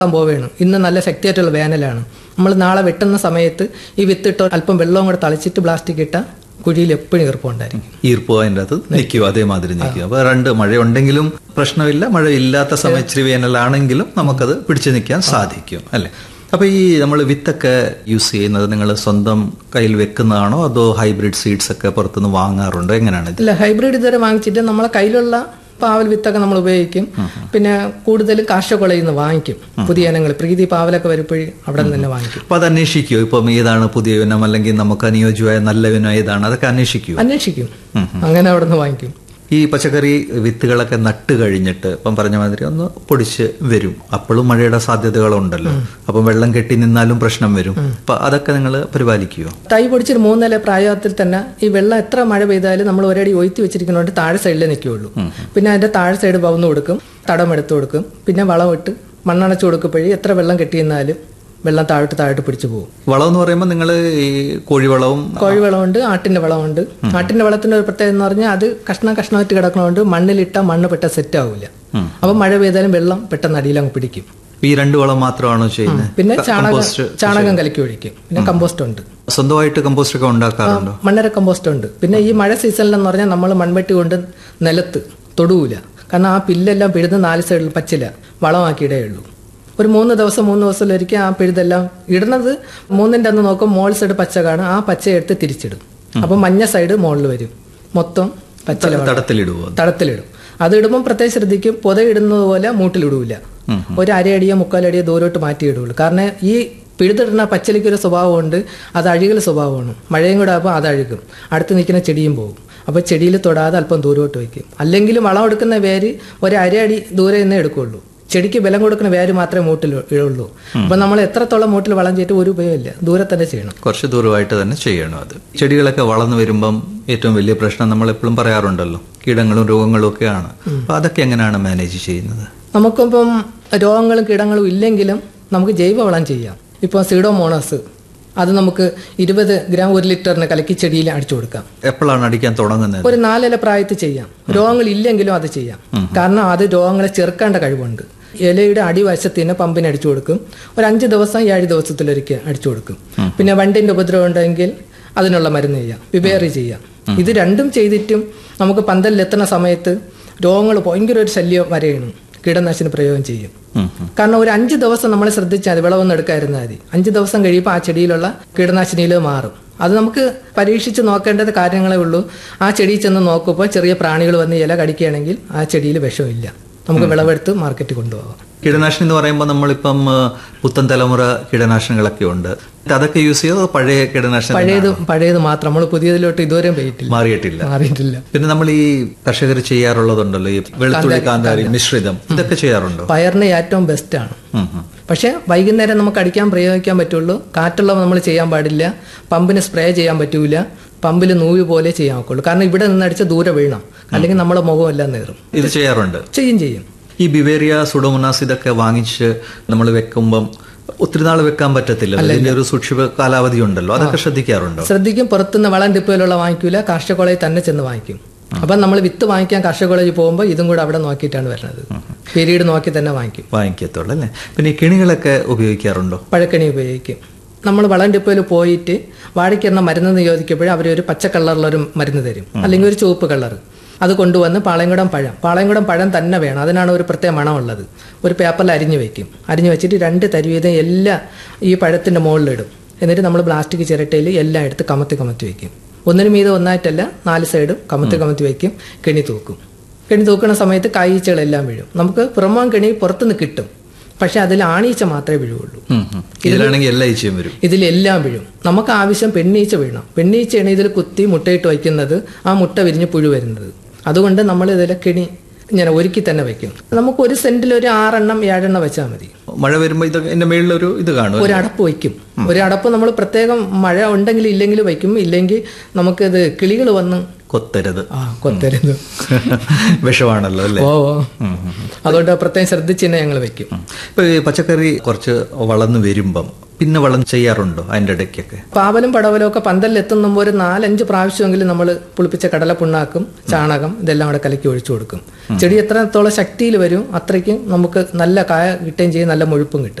പോവുകയാണ് ഇന്ന് നല്ല ശക്തിയായിട്ടുള്ള വേനലാണ് നമ്മൾ നാളെ വെട്ടുന്ന സമയത്ത് ഈ വിത്തിട്ട് അല്പം വെള്ളവും കൂടെ തളിച്ചിട്ട് പ്ലാസ്റ്റിക് ഇട്ട കുഴിയിൽ എപ്പോഴും ഈർപ്പമുണ്ടായിരിക്കും ഈർപ്പ് അതിൻ്റെ അകത്ത് നിൽക്കും അതേമാതിരി നിൽക്കും അപ്പൊ രണ്ട് മഴയുണ്ടെങ്കിലും പ്രശ്നമില്ല മഴ ഇല്ലാത്ത സമയം ഇച്ചിരി വേനലാണെങ്കിലും നമുക്കത് പിടിച്ചു നിൽക്കാൻ സാധിക്കും അല്ലെ അപ്പൊ ഈ നമ്മൾ വിത്തൊക്കെ യൂസ് ചെയ്യുന്നത് നിങ്ങൾ സ്വന്തം കയ്യിൽ വെക്കുന്നതാണോ അതോ ഹൈബ്രിഡ് സീഡ്സ് ഒക്കെ പുറത്തുനിന്ന് വാങ്ങാറുണ്ടോ എങ്ങനെയാണ് ഇത് ഇല്ല ഹൈബ്രിഡ് ഇതുവരെ വാങ്ങിച്ചിട്ട് നമ്മളെ കയ്യിലുള്ള പാവൽ വിത്തൊക്കെ നമ്മൾ ഉപയോഗിക്കും പിന്നെ കൂടുതലും കാർഷകൊളയിൽ നിന്ന് വാങ്ങിക്കും പുതിയ ഇനങ്ങൾ പ്രീതി പാവലൊക്കെ വരുമ്പോഴേ അവിടെ നിന്ന് തന്നെ വാങ്ങിക്കും അപ്പൊ അത് അന്വേഷിക്കുമോ ഇപ്പം ഏതാണ് പുതിയ ഇനം അല്ലെങ്കിൽ നമുക്ക് അനുയോജ്യമായ നല്ല ഇനം ഏതാണ് അതൊക്കെ അന്വേഷിക്കുമോ അന്വേഷിക്കും അങ്ങനെ അവിടെ നിന്ന് വാങ്ങിക്കും ഈ പച്ചക്കറി വിത്തുകളൊക്കെ നട്ട് കഴിഞ്ഞിട്ട് ഇപ്പം പറഞ്ഞ മാതിരി ഒന്ന് പൊടിച്ച് വരും അപ്പോഴും മഴയുടെ സാധ്യതകളുണ്ടല്ലോ അപ്പം വെള്ളം കെട്ടി നിന്നാലും പ്രശ്നം വരും അപ്പൊ അതൊക്കെ നിങ്ങൾ പരിപാലിക്കുമോ തൈ പൊടിച്ചൊരു മൂന്നില പ്രായത്തിൽ തന്നെ ഈ വെള്ളം എത്ര മഴ പെയ്താലും നമ്മൾ ഒരടി ഒയ്ത്തി വെച്ചിരിക്കുന്നതുകൊണ്ട് താഴെ സൈഡിലേ നിൽക്കുകയുള്ളൂ പിന്നെ അതിന്റെ താഴെ സൈഡ് പവന്ന് കൊടുക്കും തടം എടുത്തു കൊടുക്കും പിന്നെ വളമിട്ട് മണ്ണണച്ചു കൊടുക്കുമ്പോഴേ എത്ര വെള്ളം കെട്ടിയിരുന്നാലും വെള്ളം താഴോട്ട് താഴോട്ട് പിടിച്ചു പോകും വളം എന്ന് പറയുമ്പോൾ നിങ്ങൾ ഈ കോഴിവളവും കോഴിവളമുണ്ട് ആട്ടിന്റെ വളമുണ്ട് ആട്ടിന്റെ വളത്തിന്റെ ഒരു പ്രത്യേകത എന്ന് പറഞ്ഞാൽ അത് കഷ്ണം കഷ്ണമായിട്ട് കിടക്കണോണ്ട് മണ്ണിലിട്ട മണ്ണ് പെട്ട സെറ്റ് ആവില്ല അപ്പൊ മഴ പെയ്താലും വെള്ളം പെട്ടെന്ന് അടിയിലങ്ങ് പിടിക്കും ഈ രണ്ട് വളം മാത്രമാണോ ചെയ്യുന്നത് പിന്നെ ചാണകം കമ്പോസ്റ്റ് ചാണകം കലക്കി ഒഴിക്കും പിന്നെ കമ്പോസ്റ്റ് ഉണ്ട് സ്വന്തമായിട്ട് കമ്പോസ്റ്റ് ഒക്കെ ഉണ്ടാക്കാറുണ്ടോ മണ്ണര കമ്പോസ്റ്റ് ഉണ്ട് പിന്നെ ഈ മഴ സീസണിലെന്ന് പറഞ്ഞാൽ നമ്മൾ മൺവെട്ടി കൊണ്ട് നിലത്ത് തൊടുവില്ല കാരണം ആ പില്ലെല്ലാം പിഴുത് നാല് സൈഡിൽ പച്ചില വളമാക്കിയിടേ ഉള്ളൂ ഒരു മൂന്ന് ദിവസം മൂന്ന് ദിവസത്തിലൊരിക്കൽ ആ പിഴുതെല്ലാം ഇടുന്നത് മൂന്നിൻ്റെ അന്ന് നോക്കും മോൾ സൈഡ് പച്ച കാണും ആ പച്ച എടുത്ത് തിരിച്ചിടും അപ്പം മഞ്ഞ സൈഡ് മുകളിൽ വരും മൊത്തം പച്ചില വളം. തടത്തിലിടുവോ തടത്തിലിടും അത് ഇടുമ്പോൾ പ്രത്യേകം ശ്രദ്ധിക്കും പുത ഇടുന്നത് പോലെ മൂട്ടിലിടൂല ഒരു അരയടിയോ മുക്കാലടിയോ ദൂരോട്ട് മാറ്റി ഇടുള്ളൂ കാരണം ഈ പിഴുതിടുന്ന പച്ചലിക്ക് ഒരു സ്വഭാവമുണ്ട് അത് അഴുകൽ സ്വഭാവമാണ് മഴയും കൂടെ ആകുമ്പോൾ അത് അഴുകും അടുത്ത് നിൽക്കുന്ന ചെടിയും പോകും അപ്പോൾ ചെടിയിൽ തൊടാതെ അല്പം ദൂരോട്ട് വയ്ക്കും അല്ലെങ്കിൽ വളം എടുക്കുന്ന വേര് ഒരു അരയടി ദൂരെ നിന്നേ എടുക്കുള്ളൂ ചെടിക്ക് ബലം കൊടുക്കുന്ന വേര് മാത്രമേ മൂട്ടിൽ ഉള്ളൂ അപ്പൊ നമ്മൾ എത്രത്തോളം മൂട്ടിൽ വളം ചെയ്തിട്ട് ഒരു ഉപയോഗമില്ല ദൂരെ തന്നെ ചെയ്യണം കുറച്ച് ദൂരമായിട്ട് തന്നെ ചെയ്യണം അത് ചെടികളൊക്കെ വളർന്നു വരുമ്പം ഏറ്റവും വലിയ പ്രശ്നം നമ്മൾ എപ്പോഴും പറയാറുണ്ടല്ലോ കീടങ്ങളും രോഗങ്ങളും ഒക്കെയാണ് അപ്പൊ അതൊക്കെ എങ്ങനെയാണ് മാനേജ് ചെയ്യുന്നത് നമുക്കിപ്പം രോഗങ്ങളും കീടങ്ങളും ഇല്ലെങ്കിലും നമുക്ക് ജൈവവളം ചെയ്യാം ഇപ്പോൾ സീഡോമോണസ് അത് നമുക്ക് ഇരുപത് ഗ്രാം ഒരു ലിറ്ററിന് കലക്കി ചെടിയിൽ അടിച്ചു കൊടുക്കാം എപ്പോഴാണ് അടിക്കാൻ തുടങ്ങുന്നത് ഒരു നാലില പ്രായത്തിൽ ചെയ്യാം രോഗങ്ങൾ ഇല്ലെങ്കിലും അത് ചെയ്യാം കാരണം അത് രോഗങ്ങളെ ചെറുക്കേണ്ട കഴിവുണ്ട് ഇലയുടെ അടിവശത്തിന് പമ്പിന് അടിച്ചു കൊടുക്കും ഒരു അഞ്ച് ദിവസം ഏഴ് ദിവസത്തിലൊരിക്കൽ അടിച്ചു കൊടുക്കും പിന്നെ വണ്ടിന്റെ ഉപദ്രവം ഉണ്ടെങ്കിൽ അതിനുള്ള മരുന്ന് ചെയ്യാം വിവേറി ചെയ്യാം ഇത് രണ്ടും ചെയ്തിട്ടും നമുക്ക് പന്തലിലെത്തുന്ന സമയത്ത് രോഗങ്ങൾ ഭയങ്കര ഒരു ശല്യം വരെയാണ് കീടനാശിനി പ്രയോഗം ചെയ്യും ഉം, ഉം. കാരണം ഒരു അഞ്ച് ദിവസം നമ്മൾ ശ്രദ്ധിച്ചാൽ മതി വിളവൊന്നും എടുക്കാതിരുന്നാൽ മതി അഞ്ച് ദിവസം കഴിയുമ്പോൾ ആ ചെടിയിലുള്ള കീടനാശിനിയിൽ മാറും അത് നമുക്ക് പരീക്ഷിച്ച് നോക്കേണ്ടത് കാര്യങ്ങളേ ഉള്ളൂ ആ ചെടിയിൽ ചെന്ന് നോക്കുമ്പോൾ ചെറിയ പ്രാണികൾ വന്ന് ഇല കടിക്കുകയാണെങ്കിൽ ആ ചെടിയിൽ വിഷമില്ല നമുക്ക് വിളവെടുത്ത് മാർക്കറ്റിൽ കൊണ്ടുപോകാം കീടനാശിനി എന്ന് പറയുമ്പോൾ നമ്മളിപ്പം ആ, പുത്തൻ തലമുറ കീടനാശിനികളൊക്കെ ഉണ്ട് അതൊക്കെ യൂസ് ചെയ്തോ പഴയ കീടനാശിനി പഴയത് പഴയത് മാത്രം നമ്മൾ പുതിയതിലോട്ട് ഇതുവരെയും പോയിട്ടില്ല മാറിയിട്ടില്ല മാറിയിട്ടില്ല പിന്നെ നമ്മൾ ഈ കർഷകർ ചെയ്യാറുള്ളതുണ്ടല്ലോ ഈ വെളുത്തുള്ളി കാന്താരി മിശ്രിതം ഇതൊക്കെ ചെയ്യാറുണ്ടോ പയറിന് ഏറ്റവും ബെസ്റ്റാണ് ഉം, ഉം. പക്ഷേ വൈകുന്നേരം നമുക്ക് അടിക്കാൻ പ്രയോഗിക്കാൻ പറ്റുള്ളൂ കാറ്റുള്ളവ നമ്മൾ ചെയ്യാൻ പാടില്ല പമ്പിന് സ്പ്രേ ചെയ്യാൻ പറ്റൂല പമ്പിൽ നൂല് പോലെ ചെയ്യാൻ ഒക്കുള്ളൂ കാരണം ഇവിടെ നിന്ന് അടിച്ച ദൂരെ വീഴണം അല്ലെങ്കിൽ നമ്മുടെ മുഖം എല്ലാം നേറും ഇത് ചെയ്യാറുണ്ട് ചെയ്യും ചെയ്യും ഈ ബിവേറിയ സുഡോമോണാസ് ഇതൊക്കെ വാങ്ങിച്ച് നമ്മൾ വെക്കുമ്പം ഒത്തിരി നാൾ വെക്കാൻ പറ്റത്തില്ല ഇതിന്റെ ഒരു സൂക്ഷിപ്പ കാലാവധി ഉണ്ടല്ലോ അതൊക്കെ ശ്രദ്ധിക്കാറുണ്ടോ ശ്രദ്ധിക്കും പുറത്തുനിന്ന് വളം ഡിപ്പോയിലുള്ള വാങ്ങിക്കൂല കാർഷിക കോളേജിൽ തന്നെ ചെന്ന് വാങ്ങിക്കും അപ്പം നമ്മൾ വിത്ത് വാങ്ങിക്കാൻ കാർഷിക കോളേജിൽ പോകുമ്പോൾ ഇതും കൂടെ അവിടെ നോക്കിയിട്ടാണ് വരുന്നത് പീരീഡ് നോക്കി തന്നെ വാങ്ങിക്കും വാങ്ങിക്കത്തുള്ളൂ അല്ലേ പിന്നെ ഈ കിണികളൊക്കെ ഉപയോഗിക്കാറുണ്ടോ പഴക്കണി ഉപയോഗിക്കും നമ്മൾ വളം ഡിപ്പോയിൽ പോയിട്ട് വാഴയ്ക്കെന്ന മരുന്ന് ചോദിക്കുമ്പോഴേ അവർ ഒരു പച്ച കളറിലൊരു മരുന്ന് തരും അല്ലെങ്കിൽ ഒരു ചുവപ്പ് കളർ അത് കൊണ്ടുവന്ന് പാളയംകുടം പഴം പാളയംകുടം പഴം തന്നെ വേണം അതിനാണ് ഒരു പ്രത്യേക മണമുള്ളത് ഒരു പേപ്പറിൽ അരിഞ്ഞു വെക്കും അരിഞ്ഞു വെച്ചിട്ട് രണ്ട് തരി വീതം എല്ലാം ഈ പഴത്തിൻ്റെ മുകളിലിടും എന്നിട്ട് നമ്മൾ പ്ലാസ്റ്റിക് ചിരട്ടയിൽ എല്ലാം എടുത്ത് കമത്തി കമത്തി വെക്കും ഒന്നിനു മീതെ ഒന്നായിട്ടല്ല നാല് സൈഡും കമത്തി കമത്തി വെക്കും കെണി തൂക്കും കെണി തൂക്കുന്ന സമയത്ത് കായ്ച്ചകളെല്ലാം വീഴും നമുക്ക് പുറമോൻ കെണി പുറത്തുനിന്ന് കിട്ടും പക്ഷെ അതിൽ ആണീച്ച മാത്രമേ വീഴുള്ളൂ ഉം, ഉം. ഇതിലാണെങ്കിൽ എല്ലാ ഈച്ചയും വരും ഇതിലെല്ലാം വീഴും നമുക്ക് ആവശ്യം പെണ്ണീച്ച വീഴണം പെണ്ണീച്ചയാണ് ഇതിൽ കുത്തി മുട്ടയിട്ട് വയ്ക്കുന്നത് ആ മുട്ട വിരിഞ്ഞ് പുഴു വരുന്നത് അതുകൊണ്ട് നമ്മൾ ഇതിലെ കിണി ഇങ്ങനെ ഒരുക്കി തന്നെ വെക്കും നമുക്ക് ഒരു സെന്റിൽ ഒരു ആറെണ്ണം ഏഴെണ്ണം വെച്ചാൽ മതി മഴ വരുമ്പോ ഇത് എന്റെ മേളിലൊരു ഇത് കാണും ഒരു അടപ്പ് വയ്ക്കും ഒരു അടപ്പ് നമ്മൾ പ്രത്യേകം മഴ ഉണ്ടെങ്കിൽ ഇല്ലെങ്കിൽ വയ്ക്കും ഇല്ലെങ്കിൽ നമുക്കിത് കിളികൾ വന്ന് കൊത്തരുത് ആ കൊത്തരുത് വിഷമാണല്ലോ അല്ലേ ഓ ഓ. അതുകൊണ്ട് പ്രത്യേകം ശ്രദ്ധിച്ച് തന്നെ ഞങ്ങൾ വെക്കും ഇപ്പൊ ഈ പച്ചക്കറി കുറച്ച് വളർന്നു വരുമ്പം പിന്നെ വളം ചെയ്യാറുണ്ടോ അതിന്റെ ഇടയ്ക്കൊക്കെ പാവലും പടവലും ഒക്കെ പന്തലിൽ മുമ്പ് ഒരു നാലഞ്ച് പ്രാവശ്യമെങ്കിലും നമ്മൾ പുളിപ്പിച്ച കടല പുണ്ണാക്കും ചാണകം ഇതെല്ലാം കൂടെ കലക്കി ഒഴിച്ചു കൊടുക്കും ചെടി എത്രത്തോളം ശക്തിയിൽ വരും അത്രയ്ക്കും നമുക്ക് നല്ല കായ കിട്ടുകയും ചെയ്യും നല്ല മുഴുപ്പും കിട്ടും